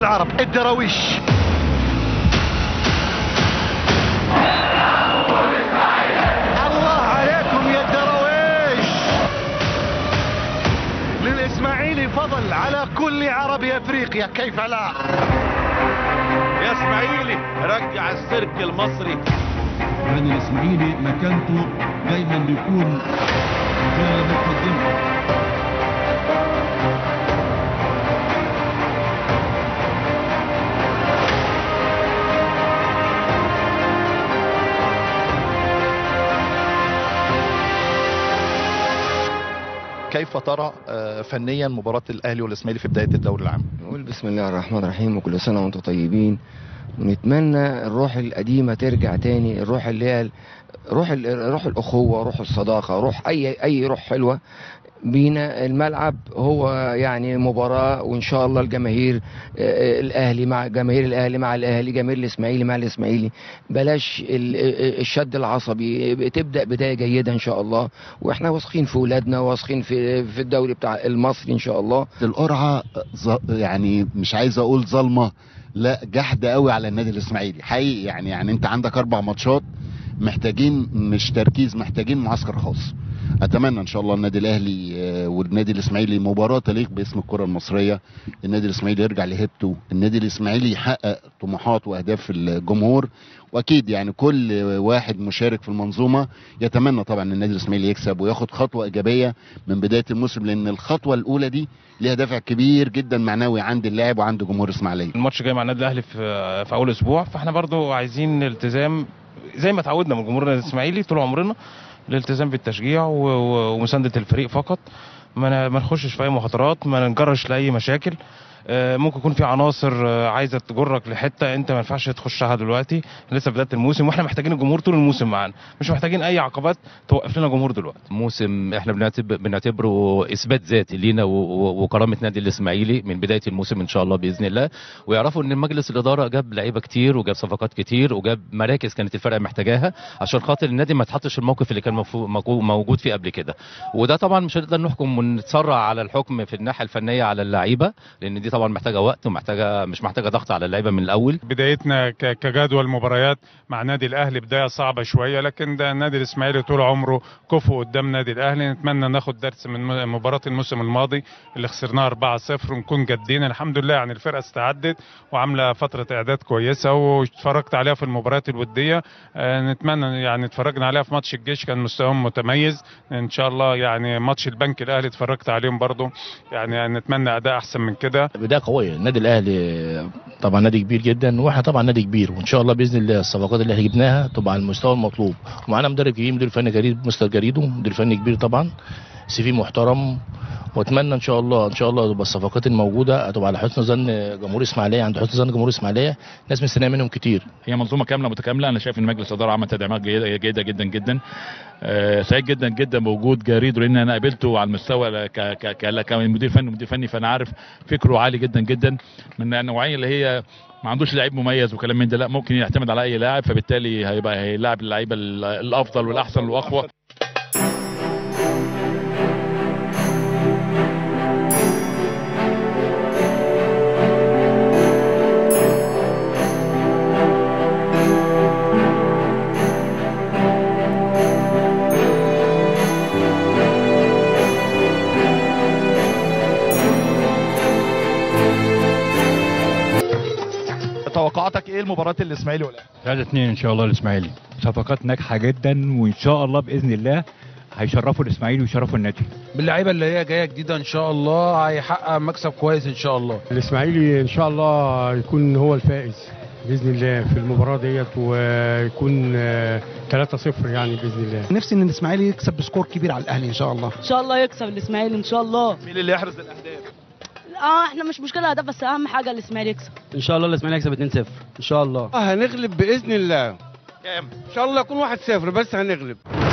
العرب الدراويش الله عليكم يا الدراويش للإسماعيلي فضل على كل عرب أفريقيا كيف لا يا اسماعيلي رجع السيرك المصري يعني الاسماعيلي مكانته دايما بيكون في المقدمه كيف ترى آه، فنيا مباراة الأهلي والإسماعيلي في بداية الدوري العام؟ نقول بسم الله الرحمن الرحيم وكل سنة وانتم طيبين ونتمنى الروح القديمة ترجع تاني الروح اللي هي ال- روح ال- روح الأخوة روح الصداقة روح أي أي روح حلوة بينا الملعب هو يعني مباراة وإن شاء الله الجماهير آه، آه، الأهلي مع جماهير الأهلي مع الأهلي جماهير الإسماعيلي مع الإسماعيلي بلاش ال- آه، الشد العصبي تبدأ بداية جيدة إن شاء الله وإحنا واثقين في ولادنا واثقين في في الدوري بتاع المصري إن شاء الله القرعه ظ- يعني مش عايز اقول ظلمه لا جحده قوي على النادي الاسماعيلي حقيقي يعني يعني انت عندك اربع ماتشات محتاجين مش تركيز محتاجين معسكر خاص اتمنى ان شاء الله النادي الاهلي آه، والنادي الاسماعيلي مباراه تليق باسم الكره المصريه النادي الاسماعيلي يرجع لهيبته النادي الاسماعيلي يحقق طموحات واهداف الجمهور واكيد يعني كل واحد مشارك في المنظومه يتمنى طبعا ان النادي الاسماعيلي يكسب وياخد خطوه ايجابيه من بدايه الموسم لان الخطوه الاولى دي ليها دافع كبير جدا معنوي عند اللاعب وعند جمهور اسماعيليه الماتش جاي مع النادي الاهلي في في اول اسبوع فاحنا برضو عايزين التزام زي ما اتعودنا من جمهورنا الاسماعيلي طول عمرنا الالتزام بالتشجيع و- و- ومسانده الفريق فقط ما ن- ما نخشش في اي مخاطرات ما نجرش لاي مشاكل آه، ممكن يكون في عناصر آه، عايزه تجرك لحته انت ما ينفعش تخشها دلوقتي لسه بدايه الموسم واحنا محتاجين الجمهور طول الموسم معانا مش محتاجين اي عقبات توقف لنا جمهور دلوقتي موسم احنا بنعتبر بنعتبره اثبات ذاتي لينا و- و- وكرامه نادي الاسماعيلي من بدايه الموسم ان شاء الله باذن الله ويعرفوا ان مجلس الاداره جاب لعيبه كتير وجاب صفقات كتير وجاب مراكز كانت الفرقه محتاجاها عشان خاطر النادي ما يتحطش في الموقف اللي كان مفو- مكو- موجود فيه قبل كده وده طبعا مش هنقدر نحكم ونتسرع على الحكم في الناحيه الفنيه على اللعيبه لان دي طبعا محتاجه وقت ومحتاجه مش محتاجه ضغط على اللعيبه من الاول بدايتنا ك- كجدول مباريات مع نادي الاهلي بدايه صعبه شويه لكن ده النادي الاسماعيلي طول عمره كفو قدام نادي الاهلي نتمنى ناخد درس من م- مباراه الموسم الماضي اللي خسرناها 4-0 ونكون جادين الحمد لله يعني الفرقه استعدت وعامله فتره اعداد كويسه واتفرجت عليها في المباريات الوديه آه، نتمنى يعني اتفرجنا عليها في ماتش الجيش كان مستواهم متميز ان شاء الله يعني ماتش البنك الاهلي اتفرجت عليهم برضو يعني نتمنى اداء احسن من كده بدايه قويه النادي الاهلي طبعا نادي كبير جدا واحنا طبعا نادي كبير وان شاء الله باذن الله الصفقات اللي احنا جبناها تبقى على المستوى المطلوب ومعانا مدرب كبير مدير فني جريد مستر جريدو مدير فني كبير طبعا سي في محترم واتمنى ان شاء الله ان شاء الله تبقى الصفقات الموجوده هتبقى على حسن ظن جمهور اسماعيليه عند حسن ظن جمهور اسماعيليه ناس مستنيه منهم كتير هي منظومه كامله متكامله انا شايف ان مجلس الاداره عمل تدعيمات جيده جيده جدا جدا آه، سعيد جدا جدا بوجود جريدو لان انا قابلته على المستوى ك ك ك كمدير فني ومدير فني فانا عارف فكره عالي جدا جدا من النوعيه اللي هي ما عندوش لعيب مميز وكلام من ده لا ممكن يعتمد على اي لاعب فبالتالي هيبقى هيلاعب اللعيبه ال- الافضل والاحسن والاقوى توقعاتك ايه لمباراة الإسماعيلي والأهلي؟ 3 2 ان شاء الله الاسماعيلي صفقات ناجحه جدا وان شاء الله باذن الله هيشرفوا الاسماعيلي ويشرفوا النادي باللعيبه اللي هي جايه جديده ان شاء الله هيحقق مكسب كويس ان شاء الله الاسماعيلي ان شاء الله يكون هو الفائز باذن الله في المباراه ديت ويكون آه، 3-0 يعني باذن الله نفسي ان الاسماعيلي يكسب بسكور كبير على الاهلي ان شاء الله ان شاء الله يكسب الاسماعيلي ان شاء الله مين اللي يحرز الأهداف؟ اه احنا مش مشكله هدف بس اهم حاجه الاسماعيلي يكسب ان شاء الله الاسماعيلي يكسب 2-0 ان شاء الله هنغلب باذن الله كام؟ ان شاء الله يكون 1-0 بس هنغلب